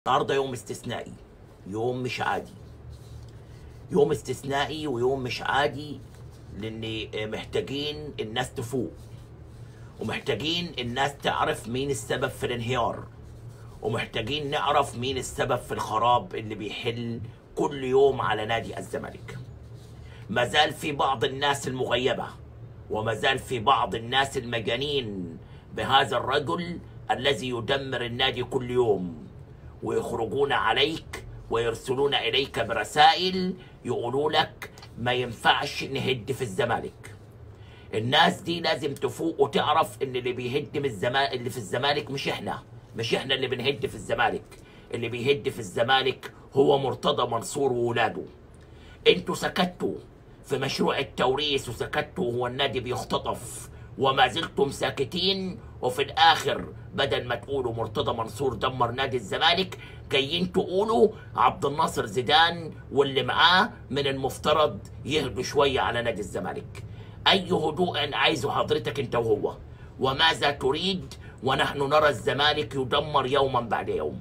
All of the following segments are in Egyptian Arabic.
النهارده يوم استثنائي يوم مش عادي يوم استثنائي ويوم مش عادي لان محتاجين الناس تفوق ومحتاجين الناس تعرف مين السبب في الانهيار ومحتاجين نعرف مين السبب في الخراب اللي بيحل كل يوم على نادي الزمالك ما زال في بعض الناس المغيبة وما زال في بعض الناس المجانين بهذا الرجل الذي يدمر النادي كل يوم ويخرجون عليك ويرسلون إليك برسائل يقولوا لك ما ينفعش نهد في الزمالك الناس دي لازم تفوق وتعرف ان اللي بيهد من الزمالك اللي في الزمالك مش احنا مش احنا اللي بنهد في الزمالك اللي بيهد في الزمالك هو مرتضى منصور وولاده انتوا سكتوا في مشروع التوريث وسكتوا وهو النادي بيختطف وما زلتم ساكتين وفي الاخر بدل ما تقولوا مرتضى منصور دمر نادي الزمالك جايين تقولوا عبد الناصر زيدان واللي معاه من المفترض يهدوا شويه على نادي الزمالك اي هدوء عايزه حضرتك انت وهو وماذا تريد ونحن نرى الزمالك يدمر يوما بعد يوم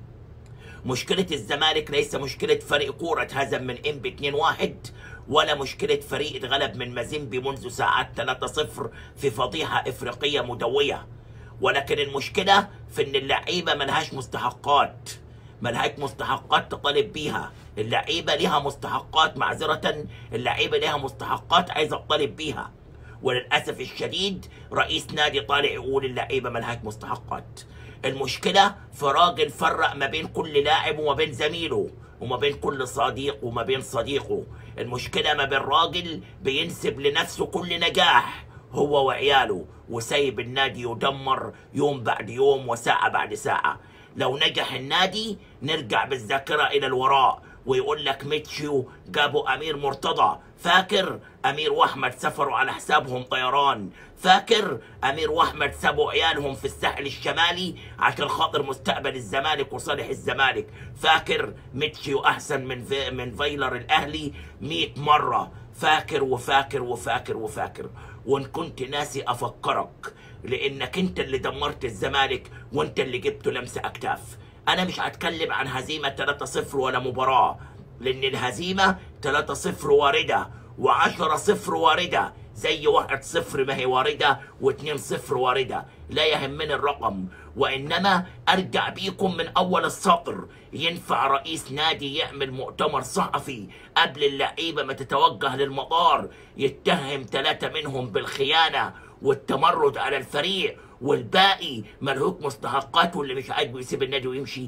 مشكلة الزمالك ليس مشكلة فريق كورة هزم من انبي 2-1 ولا مشكلة فريق اتغلب من مازيمبي منذ ساعات 3-0 في فضيحة افريقية مدوية ولكن المشكلة في ان اللعيبة ملهاش مستحقات ملهاش مستحقات تطالب بيها اللعيبة ليها مستحقات معذرة اللعيبة ليها مستحقات عايزة تطالب بيها وللأسف الشديد رئيس نادي طالع يقول اللعيبة ملهاش مستحقات المشكلة في راجل فرق ما بين كل لاعب وما بين زميله وما بين كل صديق وما بين صديقه المشكلة ما بين راجل بينسب لنفسه كل نجاح هو وعياله وسايب النادي يدمر يوم بعد يوم وساعة بعد ساعة لو نجح النادي نرجع بالذاكرة إلى الوراء ويقول لك ميتشيو جابوا أمير مرتضى فاكر أمير وأحمد سافروا على حسابهم طيران فاكر أمير وأحمد سابوا عيالهم في الساحل الشمالي عشان خاطر مستقبل الزمالك وصالح الزمالك فاكر ميتشيو أحسن من في من فايلر الأهلي 100 مرة فاكر وفاكر وفاكر وفاكر وإن كنت ناسي أفكرك لانك انت اللي دمرت الزمالك وانت اللي جبته لمسه اكتاف انا مش هتكلم عن هزيمه 3-0 ولا مباراه لان الهزيمه 3-0 وارده و10-0 وارده زي 1-0 ما هي وارده و2-0 وارده لا يهمني الرقم وانما ارجع بيكم من اول السطر ينفع رئيس نادي يعمل مؤتمر صحفي قبل اللعيبه ما تتوجه للمطار يتهم ثلاثه منهم بالخيانه والتمرد على الفريق والباقي ملهوك مستحقاته اللي مش عاجبه يسيب النادي ويمشي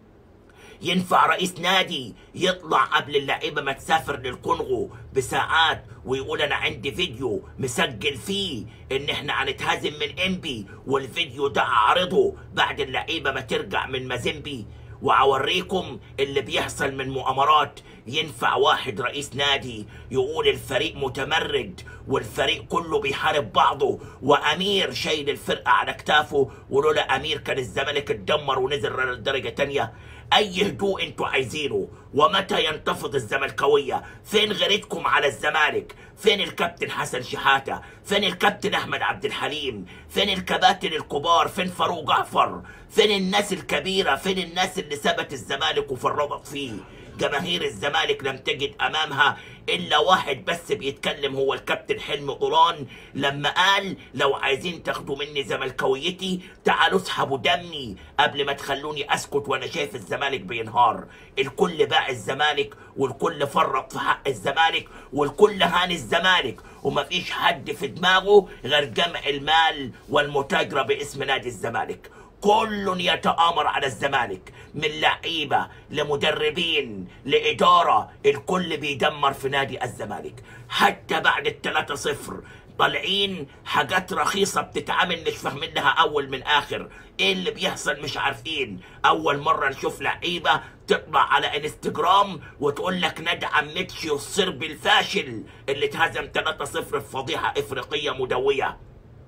ينفع رئيس نادي يطلع قبل اللعيبه ما تسافر للكونغو بساعات ويقول انا عندي فيديو مسجل فيه ان احنا هنتهزم من انبي والفيديو ده اعرضه بعد اللعيبه ما ترجع من مازيمبي واوريكم اللي بيحصل من مؤامرات ينفع واحد رئيس نادي يقول الفريق متمرد والفريق كله بيحارب بعضه وامير شايل الفرقه على كتافه ولولا امير كان الزمالك اتدمر ونزل درجه تانية اي هدوء انتوا عايزينه ومتى ينتفض الزملكاويه فين غيرتكم على الزمالك فين الكابتن حسن شحاته فين الكابتن احمد عبد الحليم فين الكباتن الكبار فين فاروق جعفر فين الناس الكبيره فين الناس اللي سبت الزمالك وفرطت فيه جماهير الزمالك لم تجد امامها الا واحد بس بيتكلم هو الكابتن حلمي طولان لما قال لو عايزين تاخدوا مني زملكاويتي تعالوا اسحبوا دمي قبل ما تخلوني اسكت وانا شايف الزمالك بينهار الكل باع الزمالك والكل فرط في حق الزمالك والكل هان الزمالك ومفيش حد في دماغه غير جمع المال والمتاجره باسم نادي الزمالك كل يتآمر على الزمالك من لعيبة لمدربين لإدارة الكل بيدمر في نادي الزمالك حتى بعد الثلاثة صفر طالعين حاجات رخيصة بتتعامل مش فاهمين لها أول من آخر إيه اللي بيحصل مش عارفين أول مرة نشوف لعيبة تطلع على انستجرام وتقول لك ندعم ميتشي الصربي الفاشل اللي اتهزم 3-0 في فضيحة إفريقية مدوية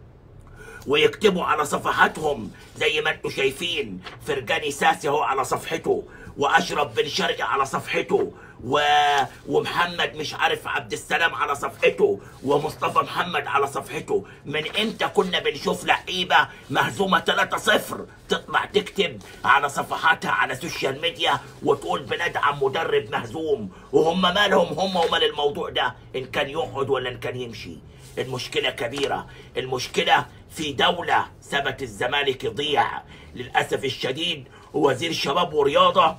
ويكتبوا على صفحاتهم زي ما انتم شايفين فرجاني ساسي هو على صفحته واشرف بن شرقي على صفحته و... ومحمد مش عارف عبد السلام على صفحته ومصطفى محمد على صفحته من امتى كنا بنشوف لعيبه مهزومه 3-0 تطلع تكتب على صفحاتها على السوشيال ميديا وتقول بندعم مدرب مهزوم وهم مالهم هم ومال الموضوع ده ان كان يقعد ولا ان كان يمشي المشكله كبيره المشكله في دوله ثبت الزمالك يضيع للاسف الشديد ووزير شباب ورياضه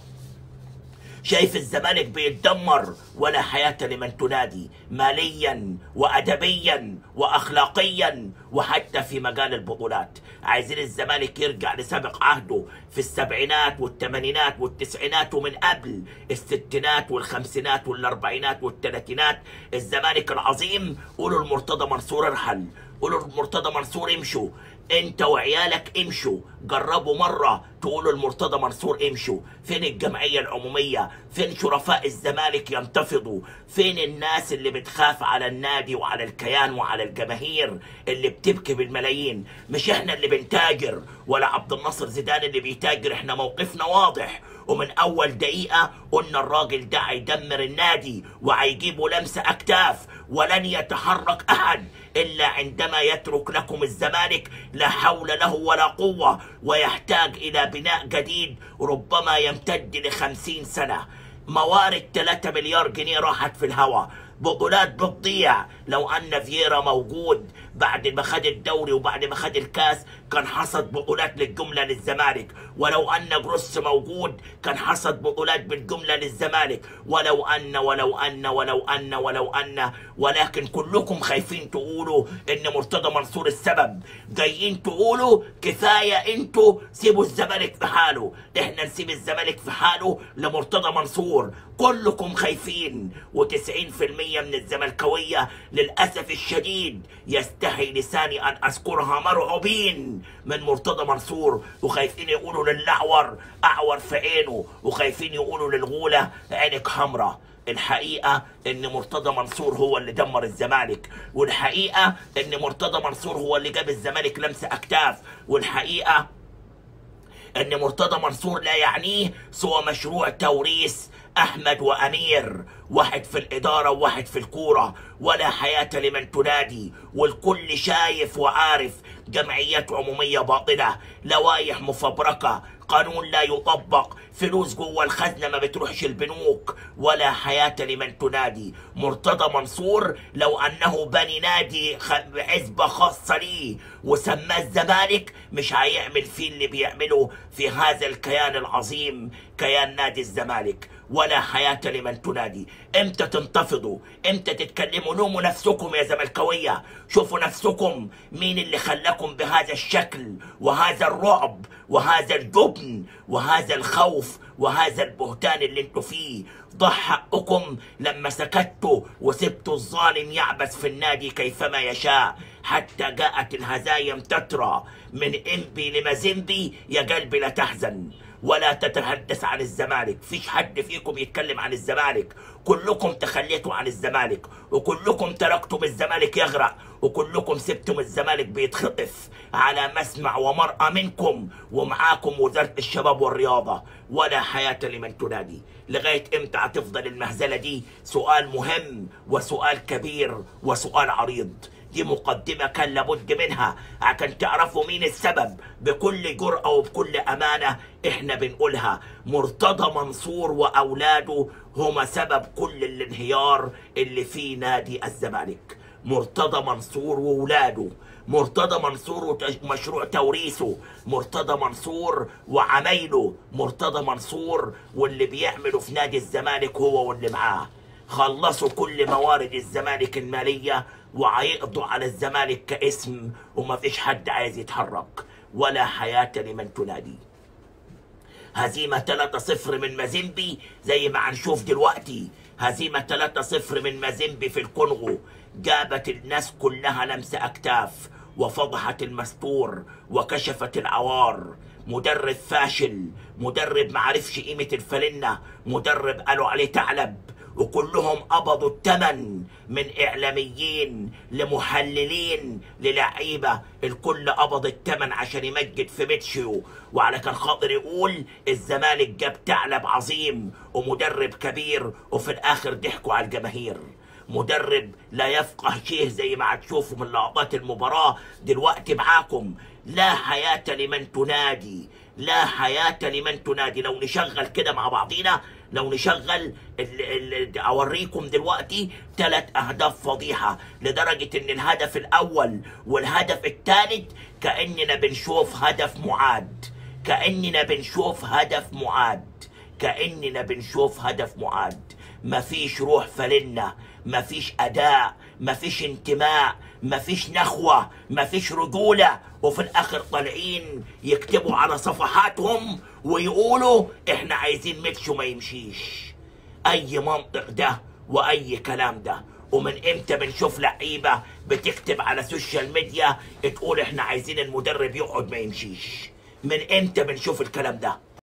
شايف الزمالك بيتدمر ولا حياة لمن تنادي ماليا وأدبيا وأخلاقيا وحتى في مجال البطولات عايزين الزمالك يرجع لسابق عهده في السبعينات والثمانينات والتسعينات ومن قبل الستينات والخمسينات والأربعينات والثلاثينات الزمالك العظيم قولوا المرتضى منصور ارحل قولوا المرتضى منصور امشوا انت وعيالك امشوا جربوا مرة تقولوا المرتضى منصور امشوا فين الجمعية العمومية فين شرفاء الزمالك ينتفضوا فين الناس اللي بتخاف على النادي وعلى الكيان وعلى الجماهير اللي بتبكي بالملايين مش احنا اللي بنتاجر ولا عبد الناصر زيدان اللي بيتاجر احنا موقفنا واضح ومن اول دقيقة قلنا الراجل ده هيدمر النادي وهيجيبوا لمسة اكتاف ولن يتحرك احد الا عندما يترك لكم الزمالك لا حول له ولا قوة ويحتاج الى بناء جديد ربما يمتد لخمسين سنة موارد 3 مليار جنيه راحت في الهواء بطولات بتضيع لو ان فييرا موجود بعد ما خد الدوري وبعد ما خد الكاس كان حصد بطولات للجمله للزمالك ولو ان جروس موجود كان حصد بطولات بالجمله للزمالك ولو ان ولو ان ولو ان ولو ان ولكن كلكم خايفين تقولوا ان مرتضى منصور السبب جايين تقولوا كفايه انتوا سيبوا الزمالك في حاله احنا نسيب الزمالك في حاله لمرتضى منصور كلكم خايفين و90% من الزملكاويه للاسف الشديد يستحي لساني ان اذكرها مرعوبين من مرتضى منصور وخايفين يقولوا للاعور اعور في عينه وخايفين يقولوا للغوله عينك حمراء الحقيقة ان مرتضى منصور هو اللي دمر الزمالك والحقيقة ان مرتضى منصور هو اللي جاب الزمالك لمسة اكتاف والحقيقة ان مرتضى منصور لا يعنيه سوى مشروع توريث احمد وامير واحد في الاداره وواحد في الكوره ولا حياه لمن تنادي والكل شايف وعارف جمعيات عموميه باطله لوائح مفبركه قانون لا يطبق فلوس جوه الخزنه ما بتروحش البنوك ولا حياه لمن تنادي مرتضى منصور لو انه بني نادي خ- عزبه خاصه ليه وسماه الزمالك مش هيعمل فيه اللي بيعمله في هذا الكيان العظيم كيان نادي الزمالك ولا حياة لمن تنادي امتى تنتفضوا امتى تتكلموا لوموا نفسكم يا زملكاوية شوفوا نفسكم مين اللي خلاكم بهذا الشكل وهذا الرعب وهذا الجبن وهذا الخوف وهذا البهتان اللي انتوا فيه ضح حقكم لما سكتوا وسبتوا الظالم يعبث في النادي كيفما يشاء حتى جاءت الهزايم تترى من انبي لمازيمبي يا قلبي لا تحزن ولا تتحدث عن الزمالك فيش حد فيكم يتكلم عن الزمالك كلكم تخليتوا عن الزمالك وكلكم تركتم الزمالك يغرق وكلكم سبتم الزمالك بيتخطف على مسمع ومرأة منكم ومعاكم وزارة الشباب والرياضة ولا حياة لمن تنادي لغاية امتى هتفضل المهزلة دي سؤال مهم وسؤال كبير وسؤال عريض دي مقدمة كان لابد منها عشان تعرفوا مين السبب بكل جرأة وبكل أمانة احنا بنقولها مرتضى منصور وأولاده هما سبب كل الانهيار اللي في نادي الزمالك مرتضى منصور وولاده مرتضى منصور ومشروع توريثه مرتضى منصور وعمايله مرتضى منصور واللي بيعمله في نادي الزمالك هو واللي معاه خلصوا كل موارد الزمالك المالية وهيقضوا على الزمالك كاسم وما فيش حد عايز يتحرك ولا حياة لمن تنادي هزيمة 3-0 من مازيمبي زي ما هنشوف دلوقتي هزيمة 3-0 من مازيمبي في الكونغو جابت الناس كلها لمسة أكتاف وفضحت المستور وكشفت العوار مدرب فاشل مدرب معرفش قيمة الفلنة مدرب قالوا عليه ثعلب وكلهم قبضوا الثمن من اعلاميين لمحللين للعيبه الكل قبض الثمن عشان يمجد في ميتشيو وعلى كان خاطر يقول الزمالك جاب ثعلب عظيم ومدرب كبير وفي الاخر ضحكوا على الجماهير مدرب لا يفقه شيء زي ما هتشوفوا من لقطات المباراة دلوقتي معاكم لا حياة لمن تنادي لا حياة لمن تنادي لو نشغل كده مع بعضينا لو نشغل ال ال اوريكم دلوقتي ثلاث اهداف فضيحة لدرجة ان الهدف الاول والهدف الثالث كأننا بنشوف هدف معاد كأننا بنشوف هدف معاد كأننا بنشوف هدف معاد مفيش روح فلنا مفيش أداء مفيش انتماء مفيش نخوة مفيش رجولة وفي الآخر طالعين يكتبوا على صفحاتهم ويقولوا إحنا عايزين ميتشو ما يمشيش أي منطق ده وأي كلام ده ومن امتى بنشوف لعيبة بتكتب على السوشيال ميديا تقول احنا عايزين المدرب يقعد ما يمشيش من امتى بنشوف الكلام ده